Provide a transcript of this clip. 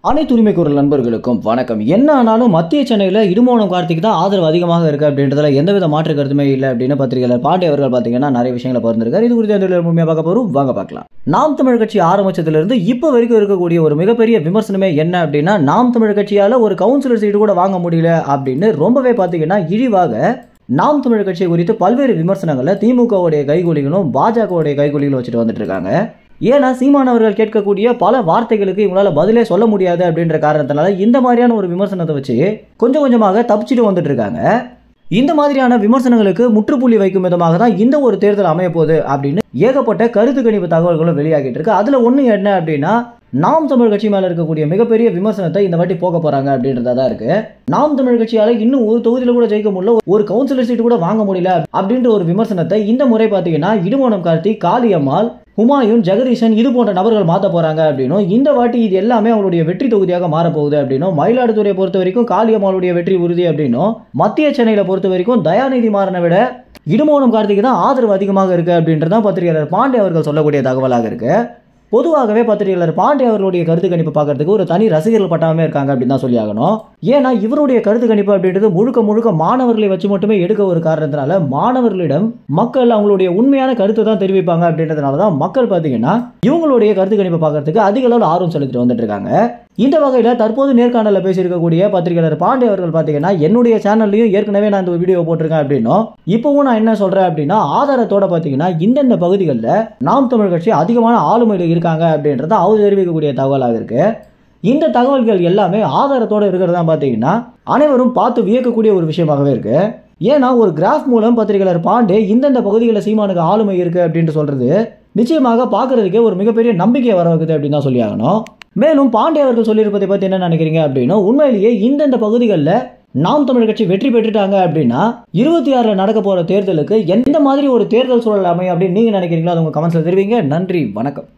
அனைத்து உரிமை குரல் நண்பர்களுக்கும் வணக்கம் என்ன ஆனாலும் மத்திய சென்னையில் இடுமோனம் கார்த்திக் தான் ஆதரவு அதிகமாக இருக்கு அப்படின்றதுல எந்தவித மாற்று கருத்துமே இல்லை அப்படின்னு பத்திரிகையாளர் பாண்டே அவர்கள் பார்த்தீங்கன்னா நிறைய விஷயங்களை பகிர்ந்திருக்காரு இது குறித்து அந்த முழுமையாக பார்க்க போறோம் வாங்க பார்க்கலாம் நாம் தமிழ் கட்சி ஆரம்பிச்சதிலிருந்து இப்போ வரைக்கும் இருக்கக்கூடிய ஒரு மிகப்பெரிய விமர்சனமே என்ன அப்படின்னா நாம் தமிழ் கட்சியால ஒரு கவுன்சிலர் சீட்டு கூட வாங்க முடியல அப்படின்னு ரொம்பவே பார்த்தீங்கன்னா இழிவாக நாம் தமிழ் கட்சி குறித்து பல்வேறு விமர்சனங்களை திமுகவுடைய கைகூலிகளும் பாஜகவுடைய கைகூலிகளும் வச்சுட்டு வந்துட்டு இருக்காங்க ஏன்னா சீமானவர்கள் கேட்கக்கூடிய பல வார்த்தைகளுக்கு இவங்களால பதிலே சொல்ல முடியாது அப்படின்ற காரணத்தினால இந்த மாதிரியான ஒரு விமர்சனத்தை வச்சு கொஞ்சம் கொஞ்சமாக தப்பிச்சுட்டு வந்துட்டு இருக்காங்க இந்த மாதிரியான விமர்சனங்களுக்கு முற்றுப்புள்ளி வைக்கும் விதமாக தான் இந்த ஒரு தேர்தல் அமைய போகுது அப்படின்னு ஏகப்பட்ட கருத்து கணிப்பு தகவல்களும் வெளியாகிட்டு இருக்கு அதுல ஒண்ணு என்ன அப்படின்னா நாம் தமிழ் கட்சி மேல இருக்கக்கூடிய மிகப்பெரிய விமர்சனத்தை இந்த வாட்டி போக போறாங்க அப்படின்றதா தான் இருக்கு நாம் தமிழ் கட்சியால இன்னும் ஒரு தொகுதியில கூட ஜெயிக்க முடியல ஒரு கவுன்சிலர் சீட்டு கூட வாங்க முடியல அப்படின்ற ஒரு விமர்சனத்தை இந்த முறை பாத்தீங்கன்னா இடுமோனம் கார்த்தி காளியம்மாள் ஹுமாயூன் ஜெகதீசன் இது போன்ற நபர்கள் மாற்ற போறாங்க அப்படின்னும் இந்த வாட்டி இது எல்லாமே அவங்களுடைய வெற்றி தொகுதியாக மாறப்போகுது அப்படின்னும் மயிலாடுதுறையை பொறுத்த வரைக்கும் காளியம்மாளுடைய வெற்றி உறுதி அப்படின்னும் மத்திய சென்னையில பொறுத்த வரைக்கும் தயாநிதி மாறனை விட இடுமோனம் கார்த்திக்கு தான் ஆதரவு அதிகமாக இருக்கு அப்படின்றதான் பத்திரிகையாளர் பாண்டே அவர்கள் சொல்லக்கூடிய தகவலாக இருக்கு பொதுவாகவே பத்திரிகையாளர் பாண்டே அவர்களுடைய கருத்து கணிப்பு பார்க்கறதுக்கு ஒரு தனி ரசிகர்கள் பட்டாமே இருக்காங்க அப்படின்னு தான் சொல்லி ஆகணும் ஏன்னா இவருடைய கருத்து கணிப்பு அப்படின்றது முழுக்க முழுக்க மாணவர்களை வச்சு மட்டுமே எடுக்க ஒரு காரணத்தினால மாணவர்களிடம் மக்கள் அவங்களுடைய உண்மையான கருத்தை தான் தெரிவிப்பாங்க அப்படின்றதுனால தான் மக்கள் பார்த்தீங்கன்னா இவங்களுடைய கருத்து கணிப்பை பார்க்கறதுக்கு அதிக அளவில் ஆர்வம் செலுத்திட்டு வந்துட்டு இருக்காங்க இந்த வகையில் தற்போது நேர்காணலில் பேசியிருக்கக்கூடிய பத்திரிகையாளர் பாண்டே அவர்கள் பார்த்தீங்கன்னா என்னுடைய சேனல்லையும் ஏற்கனவே நான் இந்த வீடியோ போட்டிருக்கேன் அப்படின்னும் இப்போவும் நான் என்ன சொல்றேன் அப்படின்னா ஆதாரத்தோட பார்த்தீங்கன்னா இந்தந்த பகுதிகளில் நாம் தமிழ் கட்சி அதிகமான ஆளுமையில் இருக்காங்க அப்படின்றத அவர் தெரிவிக்கக்கூடிய தகவலாக இருக்கு இந்த தகவல்கள் எல்லாமே ஆதாரத்தோட இருக்கிறதா பார்த்தீங்கன்னா அனைவரும் பார்த்து வியக்கக்கூடிய ஒரு விஷயமாகவே இருக்கு ஏன்னா ஒரு கிராஃப் மூலம் பத்திரிகையாளர் பாண்டே இந்தந்த பகுதிகளில் சீமானுக்கு ஆளுமை இருக்கு அப்படின்ட்டு சொல்றது நிச்சயமாக பார்க்கறதுக்கே ஒரு மிகப்பெரிய நம்பிக்கையை வர வைக்குது அப்படின்னு தான் சொல்லி ஆகணும் மேலும் பாண்டே அவர்கள் சொல்லியிருப்பதை பற்றி என்ன நினைக்கிறீங்க அப்படின்னா உண்மையிலேயே இந்தந்த பகுதிகளில் நாம் தமிழ் கட்சி வெற்றி பெற்றுட்டாங்க அப்படின்னா இருபத்தி ஆறுல நடக்க போற தேர்தலுக்கு எந்த மாதிரி ஒரு தேர்தல் சூழல் அமையும் அப்படின்னு நீங்க நினைக்கிறீங்களோ அது உங்க கமெண்ட்ஸ்ல தெரிவிங்க நன்றி வணக்கம்